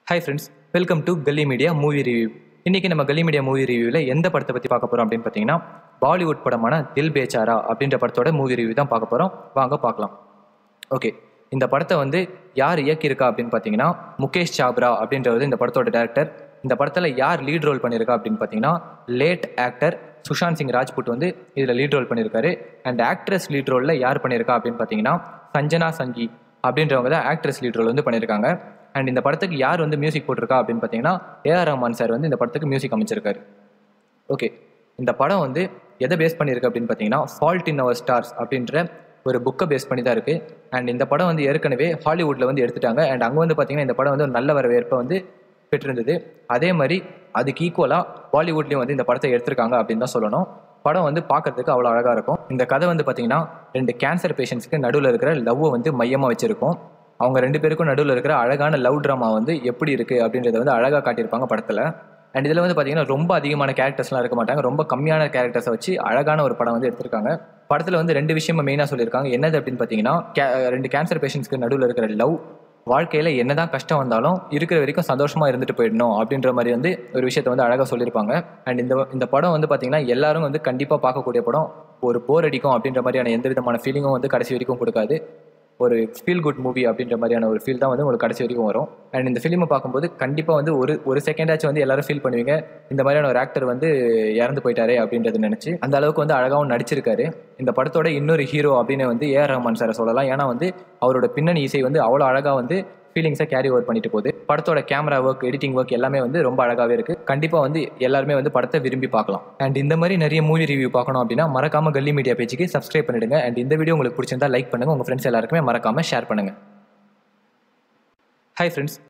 hi friends welcome to Galli media movie review இன்றைக்கி நம்ம கல்லி media movie ரிவ்யூவில் எந்த படத்தை பற்றி பார்க்க போகிறோம் அப்படின்னு பார்த்தீங்கன்னா பாலிவுட் படமான தில் பேச்சாரா அப்படின்ற படத்தோட மூவி ரிவ்யூ தான் பார்க்க போகிறோம் வாங்க பார்க்கலாம் ஓகே இந்த படத்தை வந்து யார் இயக்கியிருக்கா அப்படின்னு பார்த்தீங்கன்னா முகேஷ் சாப்ரா அப்படின்றவர் இந்த படத்தோட டேரக்டர் இந்த படத்தில் யார் லீட் ரோல் பண்ணியிருக்கா அப்படின்னு பார்த்தீங்கன்னா லேட் ஆக்டர் சுஷாந்த் சிங் ராஜ்புட் வந்து இதில் லீட் ரோல் பண்ணியிருக்காரு அண்ட் ஆக்ட்ரஸ் லீட் ரோலில் யார் பண்ணியிருக்கா அப்படின்னு பார்த்தீங்கன்னா சஞ்சனா சங்கி அப்படின்றவங்க தான் ஆக்ட்ரஸ் லீட் ரோல் வந்து பண்ணியிருக்காங்க அண்ட் இந்த படத்துக்கு யார் வந்து மியூசிக் போட்டிருக்கா அப்படின்னு பார்த்தீங்கன்னா ஏஆர் ரஹ்மான் சார் வந்து இந்த படத்துக்கு மியூசிக் அமைச்சிருக்காரு ஓகே இந்த படம் வந்து எதை பேஸ் பண்ணியிருக்கு அப்படின்னு பார்த்தீங்கன்னா ஃபால்ட் இன் அவர் ஸ்டார்ஸ் அப்படின்ற ஒரு புக்கை பேஸ் பண்ணி தான் இருக்குது அண்ட் இந்த படம் வந்து ஏற்கனவே ஹாலிவுட்டில் வந்து எடுத்துட்டாங்க அண்ட் அங்கே வந்து பார்த்தீங்கன்னா இந்த படம் வந்து ஒரு நல்ல வரவேற்பை வந்து பெற்றிருந்தது அதே மாதிரி அதுக்கு ஈக்குவலாக பாலிவுட்லேயும் வந்து இந்த படத்தை எடுத்திருக்காங்க அப்படின்னு தான் சொல்லணும் படம் வந்து பார்க்கறதுக்கு அவ்வளோ அழகாக இருக்கும் இந்த கதை வந்து பார்த்தீங்கன்னா ரெண்டு கேன்சர் பேஷண்ட்ஸ்க்கு நடுவில் இருக்கிற லவ்வை வந்து மையமாக வச்சுருக்கோம் அவங்க ரெண்டு பேருக்கும் நடுவில் இருக்கிற அழகான லவ் ட்ராமா வந்து எப்படி இருக்குது அப்படின்றத வந்து அழகாக காட்டியிருப்பாங்க படத்தில் அண்ட் இதில் வந்து பார்த்தீங்கன்னா ரொம்ப அதிகமான கேரக்டர்ஸ்லாம் இருக்க மாட்டாங்க ரொம்ப கம்மியான கேரக்டர்ஸை வச்சு அழகான ஒரு படம் வந்து எடுத்திருக்காங்க படத்தில் வந்து ரெண்டு விஷயமா மெயினாக சொல்லியிருக்காங்க என்னது அப்படின்னு பார்த்தீங்கன்னா கே- ரெண்டு கேன்சர் பேஷண்ட்ஸ்க்கு நடுவில் இருக்கிற லவ் வாழ்க்கையில் என்னதான் கஷ்டம் வந்தாலும் இருக்கிற வரைக்கும் சந்தோஷமா இருந்துட்டு போயிடணும் அப்படின்ற மாதிரி வந்து ஒரு விஷயத்த வந்து அழகாக சொல்லியிருப்பாங்க அண்ட் இந்த இந்த படம் வந்து பார்த்தீங்கன்னா எல்லாரும் வந்து கண்டிப்பாக பார்க்கக்கூடிய படம் ஒரு போர் அடிக்கும் அப்படின்ற மாதிரியான எந்த விதமான ஃபீலிங்கும் வந்து கடைசி வரைக்கும் கொடுக்காது ஒரு ஃபீல் குட் மூவி அப்படின்ற மாதிரியான ஒரு ஃபீல் தான் வந்து உங்களுக்கு கடைசி வரைக்கும் வரும் அண்ட் இந்த ஃபிலிமை பார்க்கும்போது கண்டிப்பாக வந்து ஒரு ஒரு செகண்டாச்சும் வந்து எல்லாரும் ஃபீல் பண்ணுவீங்க இந்த மாதிரியான ஒரு ஆக்டர் வந்து இறந்து போயிட்டாரே அப்படின்றத நினச்சி அந்த அளவுக்கு வந்து அழகாகவும் நடிச்சிருக்காரு இந்த படத்தோட இன்னொரு ஹீரோ அப்படின்னு வந்து ஏஆர் ரஹ்மான் சாரை சொல்லலாம் ஏன்னா வந்து அவரோட பின்னணி இசை வந்து அவ்வளோ அழகாக வந்து ஃபீலிங்ஸை கேரி ஓவர் பண்ணிட்டு போகுது படத்தோட கேமரா ஒர்க் எடிட்டிங் ஒர்க் எல்லாமே வந்து ரொம்ப அழகாகவே இருக்கு கண்டிப்பாக வந்து எல்லாருமே வந்து படத்தை விரும்பி பார்க்கலாம் அண்ட் இந்த மாதிரி நிறைய மூவி ரிவ்யூ பார்க்கணும் அப்படின்னா மறக்காம கல்லி மீடியா பேஜுக்கு சப்ஸ்கிரைப் பண்ணிடுங்க அண்ட் இந்த வீடியோ உங்களுக்கு பிடிச்சிருந்தா லைக் பண்ணுங்க உங்க ஃப்ரெண்ட்ஸ் எல்லாருக்குமே மறக்காம ஷேர் பண்ணுங்க ஹாய் ஃப்ரெண்ட்ஸ்